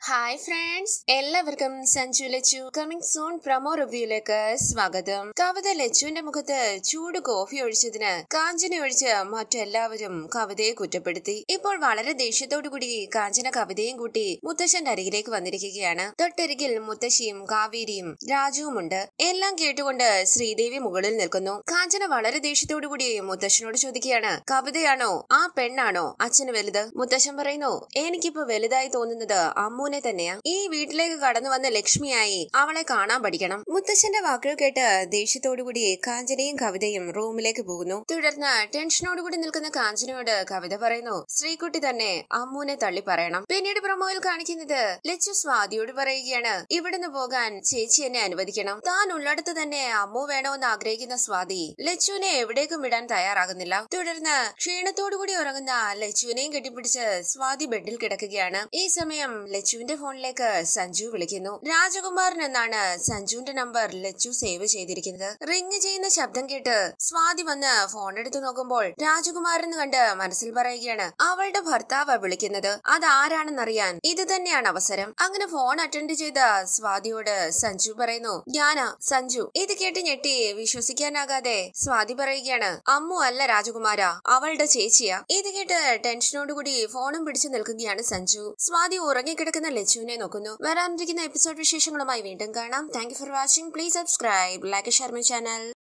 hi friends എല്ലാവർക്കും Sanju Lachu coming soon promo റിവ്യൂയിലേക്ക് സ്വാഗതം കവിത ലച്ചുവിന്റെ മുഖത്ത് ചൂട് കോഫി ഒഴിച്ചതിന് കാഞ്ചന ഒഴിച്ച് മറ്റെല്ലാവരും കവിതയെ കുറ്റപ്പെടുത്തി ഇപ്പോൾ വളരെ ദേഷ്യത്തോടുകൂടി കാഞ്ചന കവിതയും കൂട്ടി മുത്തശ്ശന്റെ അരികിലേക്ക് വന്നിരിക്കുകയാണ് തൊട്ടരികിൽ മുത്തശ്ശിയും കാവേരിയും രാജുവുമുണ്ട് എല്ലാം കേട്ടുകൊണ്ട് ശ്രീദേവി മുകളിൽ നിൽക്കുന്നു കാഞ്ചന വളരെ ദേഷ്യത്തോടുകൂടി മുത്തശ്ശനോട് ചോദിക്കുകയാണ് കവിതയാണോ ആ പെണ്ണാണോ അച്ഛന് വലുത് മുത്തശ്ശൻ പറയുന്നു എനിക്കിപ്പോ വലുതായി തോന്നുന്നത് അമ്മൂനെ തന്നെയാ ഈ വീട്ടിലേക്ക് കടന്നു വന്ന ലക്ഷ്മിയായി അവളെ കാണാൻ പഠിക്കണം മുത്തശ്ശന്റെ വാക്കുകൾ കേട്ട് ദേഷ്യത്തോടുകൂടി കാഞ്ചനയും കവിതയും റൂമിലേക്ക് പോകുന്നു തുടർന്ന് ടെൻഷനോടുകൂടി നിൽക്കുന്ന കാഞ്ചനയോട് കവിത പറയുന്നു ശ്രീകുട്ടി തന്നെ അമ്മൂനെ തള്ളി പറയണം പിന്നീട് പ്രൊമോയിൽ കാണിക്കുന്നത് ലച്ചു സ്വാതിയോട് പറയുകയാണ് ഇവിടുന്ന് പോകാൻ ചേച്ചി എന്നെ അനുവദിക്കണം താൻ ഉള്ളിടത്ത് തന്നെ അമ്മു വേണമെന്ന് ആഗ്രഹിക്കുന്ന സ്വാതി ലച്ചുവിനെ എവിടേക്കും വിടാൻ തയ്യാറാകുന്നില്ല തുടർന്ന് ക്ഷീണത്തോടുകൂടി ഉറങ്ങുന്ന ലച്ചുവിനെയും കെട്ടിപ്പിടിച്ച് സ്വാതി ബെഡിൽ കിടക്കുകയാണ് ഈ സമയം ലച്ചുവിന്റെ ഫോണിലേക്ക് സഞ്ജു വിളിക്കുന്നു രാജകുമാരൻ എന്നാണ് സഞ്ജുവിന്റെ നമ്പർ ലച്ചു സേവ് ചെയ്തിരിക്കുന്നത് റിങ് ചെയ്യുന്ന ശബ്ദം കേട്ട് സ്വാതി വന്ന് ഫോൺ എടുത്തു നോക്കുമ്പോൾ രാജകുമാരൻ എന്ന് കണ്ട് മനസ്സിൽ പറയുകയാണ് അവളുടെ ഭർത്താവ് വിളിക്കുന്നത് അതാരാണെന്നറിയാൻ ഇത് തന്നെയാണ് അവസരം അങ്ങനെ ഫോൺ അറ്റൻഡ് ചെയ്ത സ്വാതിയോട് സഞ്ജു പറയുന്നു ഞാനാ സഞ്ജു ഇത് കേട്ട് ഞെട്ടി വിശ്വസിക്കാനാകാതെ സ്വാതി പറയുകയാണ് അമ്മു അല്ല രാജകുമാര അവളുടെ ചേച്ചിയാ ഇത് കേട്ട് ടെൻഷനോടുകൂടി ഫോണും പിടിച്ചു നിൽക്കുകയാണ് സഞ്ജു സ്വാതി ഉറങ്ങിക്കിടക്കുന്ന ലച്ചുവിനെ നോക്കുന്നു വരാനിരിക്കുന്ന എപ്പിസോഡ് വിശേഷങ്ങളുമായി വീണ്ടും കാണാം thank you for watching please subscribe like share my channel